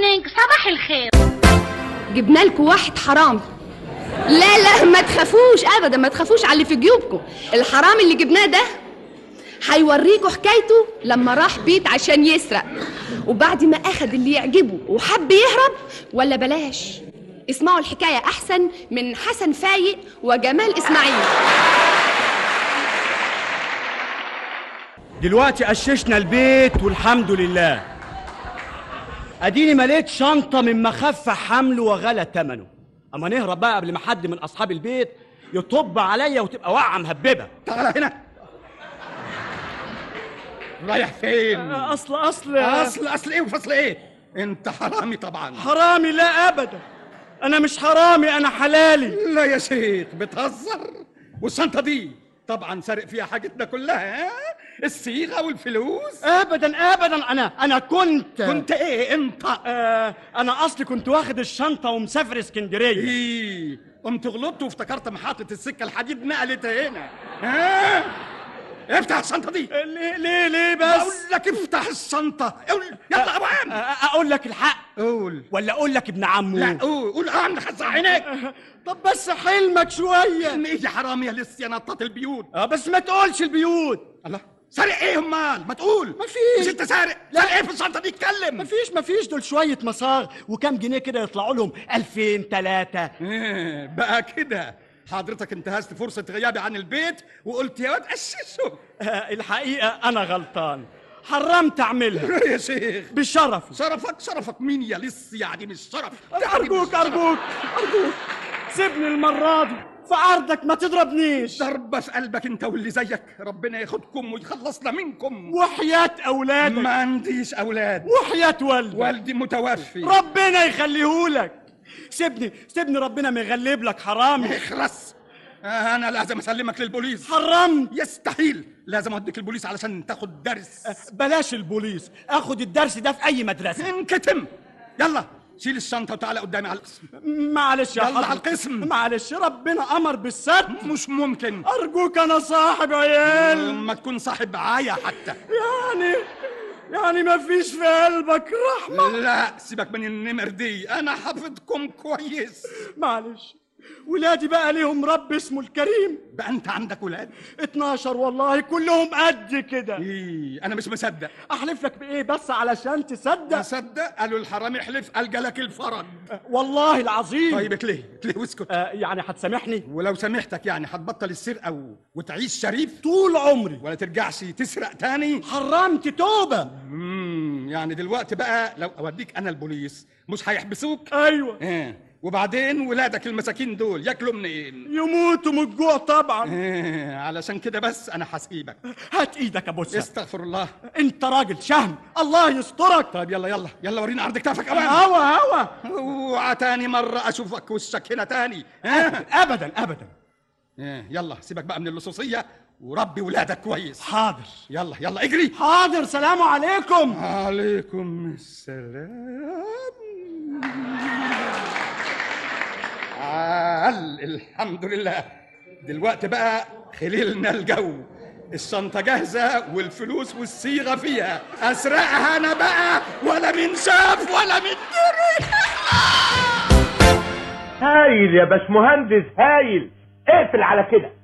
مورنينج صباح الخير جبنا لكم واحد حرامي لا لا ما تخافوش ابدا ما تخافوش على اللي في جيوبكم الحرامي اللي جبناه ده هيوريكوا حكايته لما راح بيت عشان يسرق وبعد ما اخد اللي يعجبه وحب يهرب ولا بلاش اسمعوا الحكاية أحسن من حسن فايق وجمال إسماعيل دلوقتي قششنا البيت والحمد لله اديني مليت شنطه من مخفة حمله وغلى ثمنه اما نهرب بقى قبل ما حد من اصحاب البيت يطب عليا وتبقى واقعه مهببه تعال هنا رايح فين اصل اصل اصل اصل ايه وفصل ايه انت حرامي طبعا حرامي لا ابدا انا مش حرامي انا حلالي لا يا شيخ بتهزر والشنطه دي طبعا سارق فيها حاجتنا كلها ها الصيغه والفلوس ابدا ابدا انا انا كنت كنت ايه انت آه انا اصلي كنت واخد الشنطه ومسافر اسكندريه ايه قمت غلطت وافتكرت محطه السكه الحديد نقلت هنا ها افتح الشنطه دي ليه ليه ليه بقول بس لك افتح الشنطه قول يلا ابو عم آه، اقول لك الحق قول ولا اقول لك ابن عمه لا قول قول اه انا خزع عينيك طب بس حلمك شويه فيلم ايه يا حرامي يا لسه يا نطاط البيوت اه بس ما تقولش البيوت الله سارق ايه امال ما تقول مفيش. مش انت سارق لا ايه في الشنطه دي اتكلم مفيش مفيش دول شويه مصاغ وكام جنيه كده يطلعوا لهم 2000 3 إيه بقى كده حضرتك انتهزت فرصة غيابي عن البيت وقلت يا واد قششه الحقيقه انا غلطان حرمت اعملها يا شيخ بشرف شرفك شرفك مين يا لص يعني مش شرف يعني ارجوك مش شرف. ارجوك ارجوك سيبني المره دي في عرضك ما تضربنيش ضربة في قلبك انت واللي زيك ربنا ياخدكم ويخلصنا منكم وحياة أولادك ما عنديش اولاد وحياة والدك والدي متوفي ربنا يخليهولك سيبني سيبني ربنا ما يغلب لك حرامي اخرس انا لازم اسلمك للبوليس حرمت يستحيل لازم اوديك البوليس علشان تاخد درس بلاش البوليس اخد الدرس ده في اي مدرسة انكتم يلا شيل الشنطة وتعالى قدامي على القسم معلش يا يلا حضرتك. على القسم. معلش ربنا امر بالستر مش ممكن ارجوك انا صاحب عيال ما تكون صاحب عاية حتى يعني يعني ما فيش في قلبك رحمة لا سيبك من النمر دي انا حافظكم كويس معلش ولادي بقى ليهم رب اسمه الكريم بقى انت عندك ولاد 12 والله كلهم قد كده ايه انا مش مصدق احلف لك بايه بس علشان تصدق اصدق قالوا الحرامي احلف قال جالك الفرج والله العظيم طيب اتلهي اتلهي واسكت آه يعني هتسامحني ولو سامحتك يعني هتبطل السرقة و... وتعيش شريف طول عمري ولا ترجعش تسرق تاني حرمت توبة امم يعني دلوقتي بقى لو اوديك انا البوليس مش هيحبسوك ايوه ايه وبعدين ولادك المساكين دول ياكلوا منين يموتوا من الجوع طبعا إيه علشان كده بس انا هسيبك هات ايدك يا بوسة استغفر الله انت راجل شهم الله يسترك طيب يلا يلا يلا ورينا عرض كتافك اوام هوا هوا اوعى تاني مرة اشوفك وشك هنا تاني ها ابدا ابدا إيه يلا سيبك بقى من اللصوصية وربي ولادك كويس حاضر يلا يلا اجري حاضر سلام عليكم عليكم السلام عال الحمد لله دلوقتي بقى خليلنا الجو الشنطة جاهزة والفلوس والصيغة فيها أسرقها أنا بقى ولا من شاف ولا من دري هايل يا باشمهندس هايل اقفل على كده